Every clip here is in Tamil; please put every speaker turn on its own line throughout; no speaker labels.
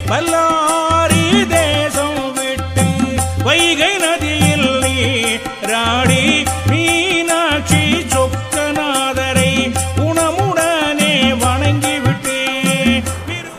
வல்லாரி தேசம் விட்டு வைகை நதியில் நீராடி மீனாட்சி சொக்கநாதரை குணமுடனே வணங்கிவிட்டு விரு-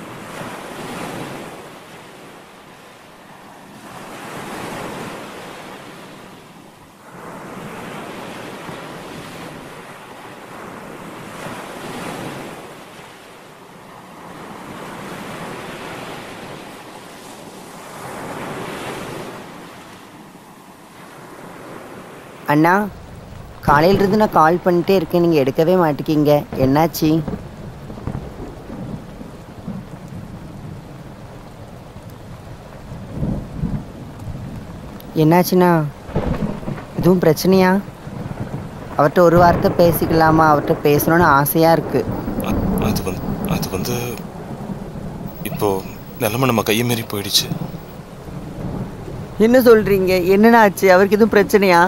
அண்ணா காலையிலிருந்து நான் கால் பண்ணிட்டே இருக்கேன் நீங்கள் எடுக்கவே மாட்டேங்கிங்க என்னாச்சு என்னாச்சுண்ணா எதுவும் பிரச்சனையா அவர்கிட்ட ஒரு வார்த்தை பேசிக்கலாமா அவர்கிட்ட பேசணும்னு ஆசையாக இருக்குது
அ- அது வந்து அது வந்து இப்போ நிலைமை நம்ம கையை மீறி போயிடுச்சு
என்ன சொல்கிறீங்க என்னண்ணா ஆச்சு அவருக்கு எதுவும் பிரச்சனையா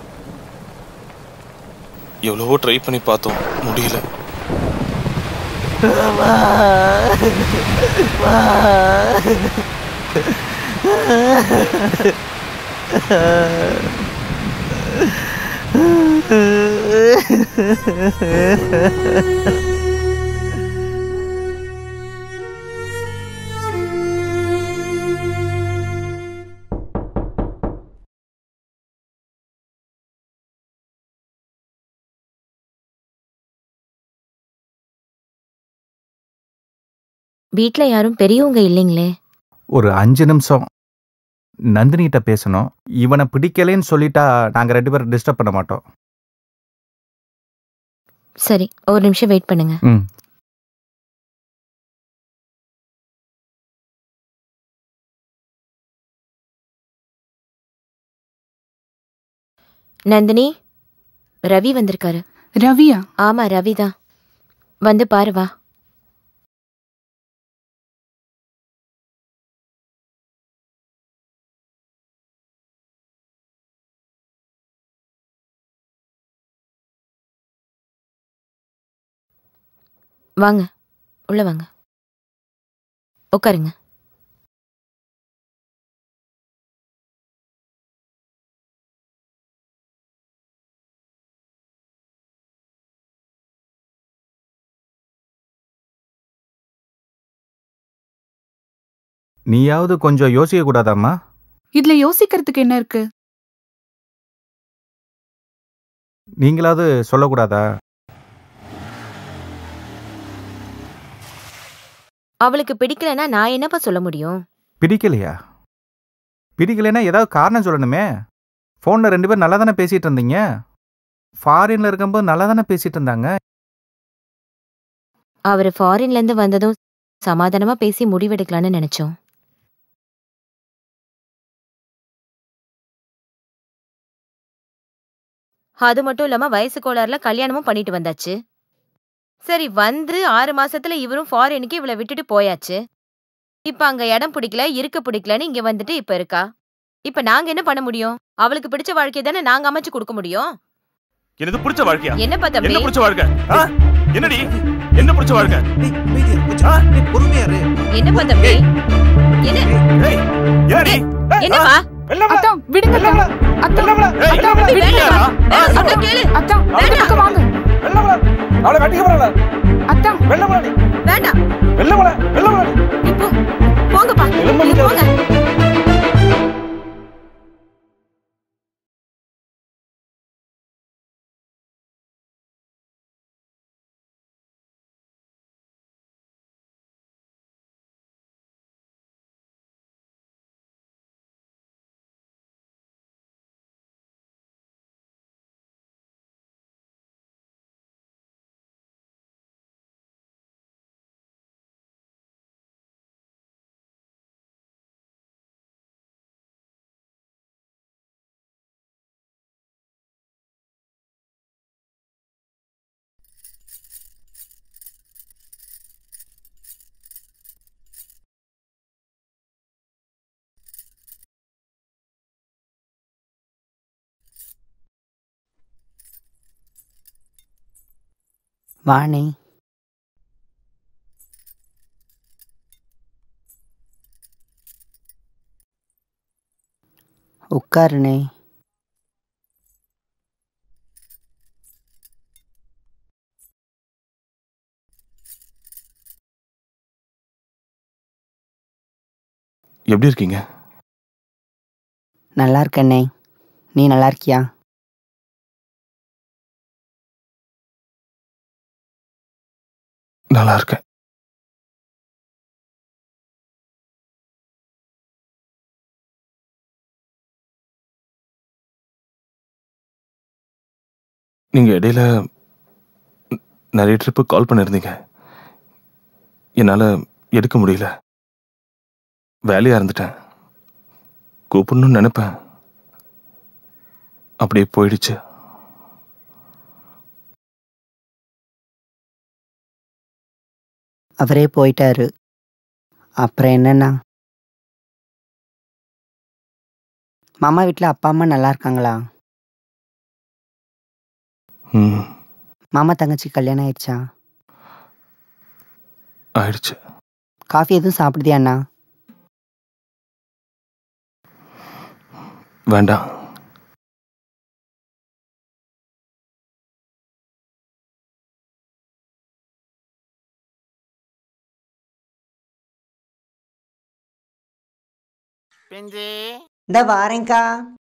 எவ்வளவோ ட்ரை பண்ணி பார்த்தோம் முடியல
வீட்ல யாரும் பெரியவங்க இல்லைங்களே
ஒரு அஞ்சு நிமிஷம் நந்தினிகிட்ட பேசணும் இவனை பிடிக்கலைன்னு சொல்லிட்டா நாங்கள் ரெண்டு பேரும் டிஸ்டர்ப் பண்ண மாட்டோம்
சரி ஒரு நிமிஷம் வெயிட் பண்ணுங்க
ம்
நந்தினி ரவி வந்திருக்காரு
ரவியா
ஆமா ரவி தான் வந்து பாரு வா வாங்க உள்ள வாங்க உட்காருங்க
நீயாவது கொஞ்சம் யோசிக்க கூடாதாம்மா
இதுல யோசிக்கிறதுக்கு என்ன இருக்கு
நீங்களாவது சொல்லக்கூடாதா
அவளுக்கு பிடிக்கலன்னா நான் என்னப்பா சொல்ல முடியும்
பிடிக்கலையா பிடிக்கலைன்னா ஏதாவது காரணம் சொல்லணுமே ஃபோனில் ரெண்டு பேரும் நல்லா தானே பேசிகிட்டு இருந்தீங்க ஃபாரின்ல இருக்கும்போது நல்லா தானே பேசிட்டு இருந்தாங்க
அவர் ஃபாரின்ல இருந்து வந்ததும் சமாதானமா பேசி முடிவெடுக்கலாம்னு நினைச்சோம் அது மட்டும் இல்லாம வயசு கோளாறுல கல்யாணமும் பண்ணிட்டு வந்தாச்சு சரி வந்து ஆறு மாசத்துல இவரும் ஃபாரினுக்கு இவளை விட்டுட்டு போயாச்சு இப்ப அங்க இடம் பிடிக்கல இருக்க பிடிக்கலன்னு இங்க வந்துட்டு இப்ப இருக்கா இப்ப நாங்க என்ன பண்ண முடியும் அவளுக்கு பிடிச்ச வாழ்க்கையை தானே நாங்க அமைச்சு கொடுக்க முடியும்
எனக்கு பிடிச்ச வாழ்க்கையா
என்னப்பா தம்பி
என்ன பிடிச்ச வாழ்க்கை ஆ? என்னடி என்ன பிடிச்ச வாழ்க்கை
பொறுமையா இரு
என்னப்பா தம்பி என்ன
ஏய் ஏடி
என்னப்பா
அத்தா விடுங்க அத்தா. அத்தா
ஏய்,
அத்தா, விடுங்க
யாரா?
அத்தா.
வேற சொல்ல கேளு
அத்தா இந்த பக்கம் வாங்க
அவளை கட்டிக்க போறல
அத்தா
வெள்ள போறாடி
வேண்டாம்
வெள்ள போற வெள்ள போறாடி
நீ போ போங்கப்பா
எலும்பு
நீங்க
முடியாது.
போங்க
வாணி உட்காருண்ணே
எப்படி இருக்கீங்க
நல்லா இருக்கண்ணே நீ நல்லா இருக்கியா
நல்லா இருக்கேன் நீங்க இடையில ந- நிறைய ட்ரிப்பு கால் பண்ணியிருந்தீங்க என்னால எடுக்க முடியல வேலையா இருந்துட்டேன் கூப்பிடணும்னு நினைப்பேன் அப்படியே போயிடுச்சு
அவரே போயிட்டாரு அப்புறம் என்னண்ணா மாமா வீட்டில் அப்பா அம்மா நல்லா இருக்காங்களா
ம்
மாமா தங்கச்சி கல்யாணம் ஆயிடுச்சா
ஆயிடுச்சு
காஃபி எதுவும் சாப்பிடுதியா அண்ணா
வேண்டாம்
இந்த வாரேங்க்கா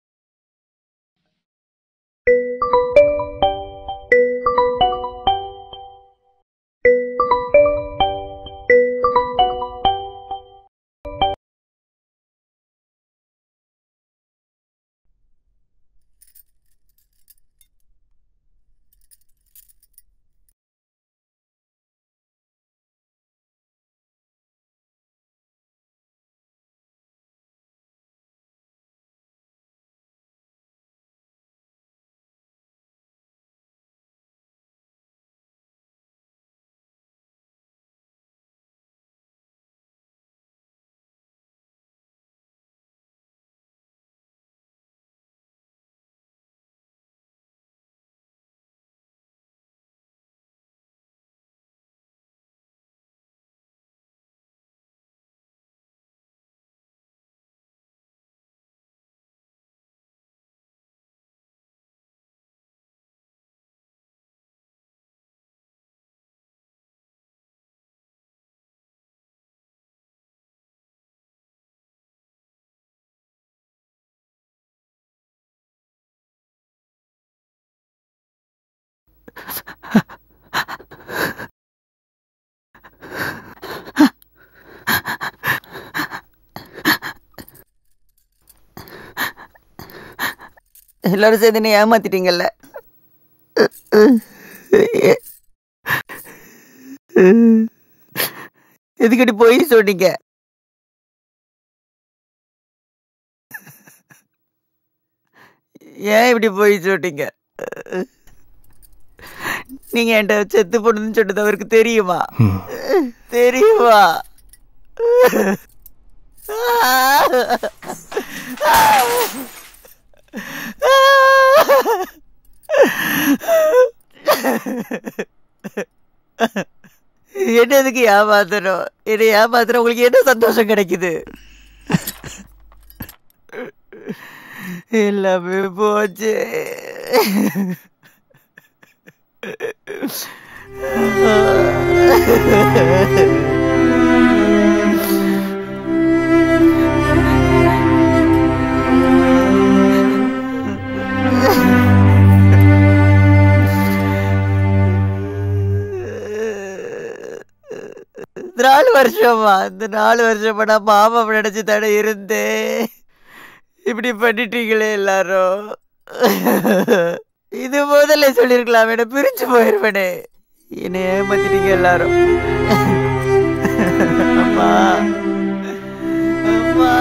எல்லாரும் சேர்ந்து என்னை ஏமாத்திட்டீங்கல்ல எதுக்கடி போய் சொன்னீங்க ஏன் இப்படி போய் சொன்னீங்க நீங்க என்கிட்ட செத்து போடணும்னு சொன்னது அவருக்கு தெரியுமா
ம்
தெரியுமா என்ன எதுக்கு ஏமாத்தணும் என்னை ஏமாத்துற உங்களுக்கு என்ன சந்தோஷம் கிடைக்குது எல்லாமே போச்சு இந்த நாலு வருஷமா இந்த நாலு வருஷமா நான் மாமா நினைச்சு தானே இருந்தேன் இப்படி பண்ணிட்டீங்களே எல்லாரும் இது முதல்ல சொல்லிருக்கலாம் என்ன பிரிஞ்சு போயிருப்பேனே என்னை ஏமாத்திட்டீங்க எல்லாரும் அம்மா அம்மா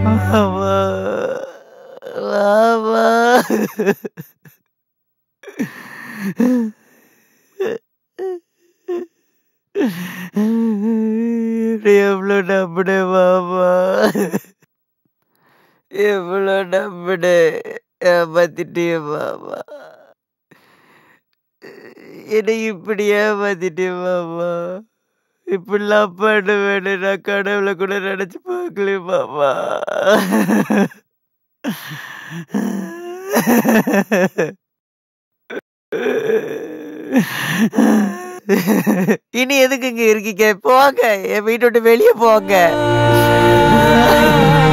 மாமா மாமா என்னை எவ்வளோ நம்பினேன் மாமா எவ்வளோ நம்பினேன் ஏமாத்திட்டே மாமா என்னை இப்படி ஏமாத்திட்டே மாமா இப்படிலாம் பண்ணுவேன்னு நான் கடவுளை கூட நினைச்சு பார்க்கல மாமா இனி எதுக்கு இங்க இருக்கீங்க போங்க என் வீட்டை விட்டு வெளியே போங்க